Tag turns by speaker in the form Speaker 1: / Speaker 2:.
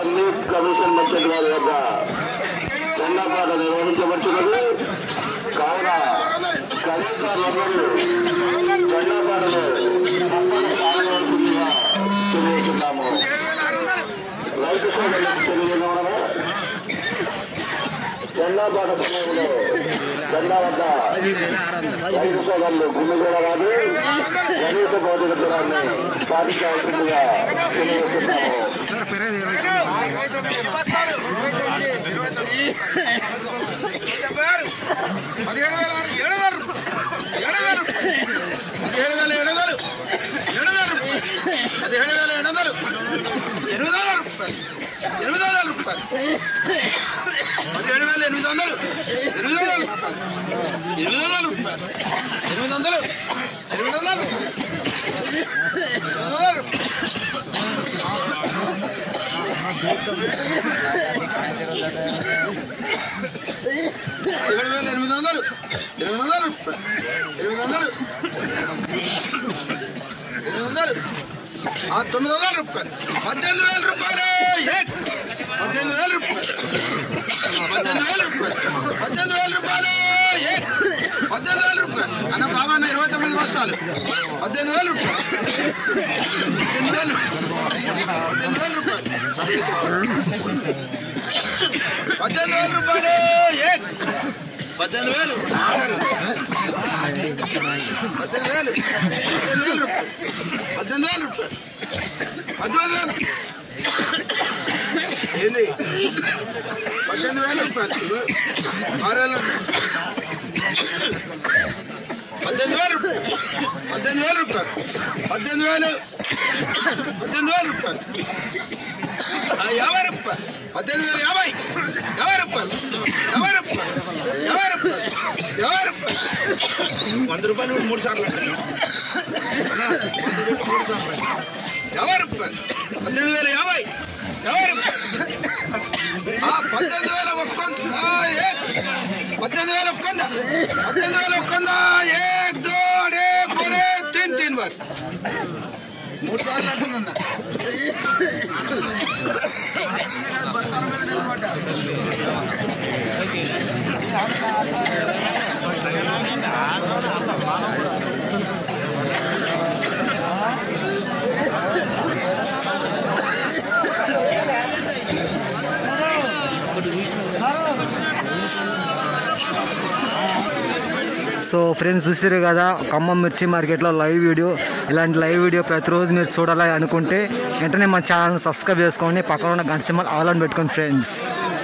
Speaker 1: Meet commission merchant వారి యొక్క జెండాపాట నిర్వహించబడుతున్నది కావున కళాకారులందరూ జెండాపాటలో పాల్గొనవలసిందిగా తెలియజేస్తున్నాము రైతు సోదరులకు తెలియజేయడం జెండాపాట సమయంలో జెండా వద్ద రైతు సోదరులు గుమ్మిగూడ కాదు గణేశ భౌతిక దూరాన్ని పాటించాల్సిందిగా తెలియజేస్తున్నాము
Speaker 2: పదిహేడు వేల ఏడు వేల ఏడు వేల పదిహేడు వేల ఏడు వేలు ఏడు వేల పదిహేడు వేల ఏడు వేలు ఎనిమిది వందల రూపాయలు ఎనిమిది వందల రూపాయలు పదిహేడు వేల ఎనిమిది వందలు ఎనిమిది వందల రూపాయలు ఎనిమిది వందల రూపాయలు ఎనిమిది వందలు ఎనిమిది వందలు ఎనిమిది వందలు ఏడు వేల ఎనిమిది వందలు ఎనిమిది వందలు ఎనిమిది వందలు ఎనిమిది వందలు ఆ, తొమ్మిది వందల రూపాయలు పద్దెనిమిది వేల రూపాయలు ఏ! పద్దెనిమిది వేల రూపాయలు పద్దెనిమిది వేల రూపాయలు పద్దెనిమిది వేల రూపాయలు ఏ! పద్దెనిమిది వేల రూపాయలు అన్న బాబా అన్న ఇరవై తొమ్మిది వర్షాలు పద్దెనిమిది వేల రూపాయలు పద్దెనిమిది వేలు పద్దెనిమిది వేల రూపాయలు పద్దెనిమిది వేల రూపాయలు ఏ! పద్దెనిమిది వేలు పద్దెనిమిది వేలు పద్దెనిమిది వేల రూపాయలు పద్దెనిమిది వేల రూపాయలు పద్దెనిమిది వేలు ఏంది పద్దెనిమిది వేల రూపాయలు ఆరేళ్ళ పద్దెనిమిది వేల రూపాయలు పద్దెనిమిది వేల రూపాయలు పద్దెనిమిది వేలు పద్దెనిమిది వేల రూపాయలు ఆ, యాభై రూపాయలు పద్దెనిమిది వేల యాభై యాభై రూపాయలు యాభై రూపాయలు యాభై రూపాయలు యాభై రూపాయలు వంద రూపాయలు కూడా మూడు సార్లు అంటారు. అన్నా, వంద రూపాయలు మూడు సార్లు అంటారు. యాభై రూపాయలు పద్దెనిమిది వేల యాభై యాభై రూపాయలు ఆ, పద్దెనిమిది వేల ఒక్కొంద ఆ, ఏ పద్దెనిమిది వేల ఒక్కొంద పద్దెనిమిది వేల ఒక్కొంద ఏక్ దోడే పూరే తిన్ తిన్ బార్ మూడు సార్లు అంటున్నా
Speaker 3: సో ఫ్రెండ్స్ చూసారు కదా ఖమ్మం మిర్చి మార్కెట్లో లైవ్ వీడియో ఇలాంటి లైవ్ వీడియో ప్రతిరోజు మీరు చూడాలని అనుకుంటే వెంటనే మన ఛానల్ని సబ్స్క్రైబ్ చేసుకోండి పక్కన ఉన్న గంట సింబల్ ఆల్ అని పెట్టుకోండి ఫ్రెండ్స్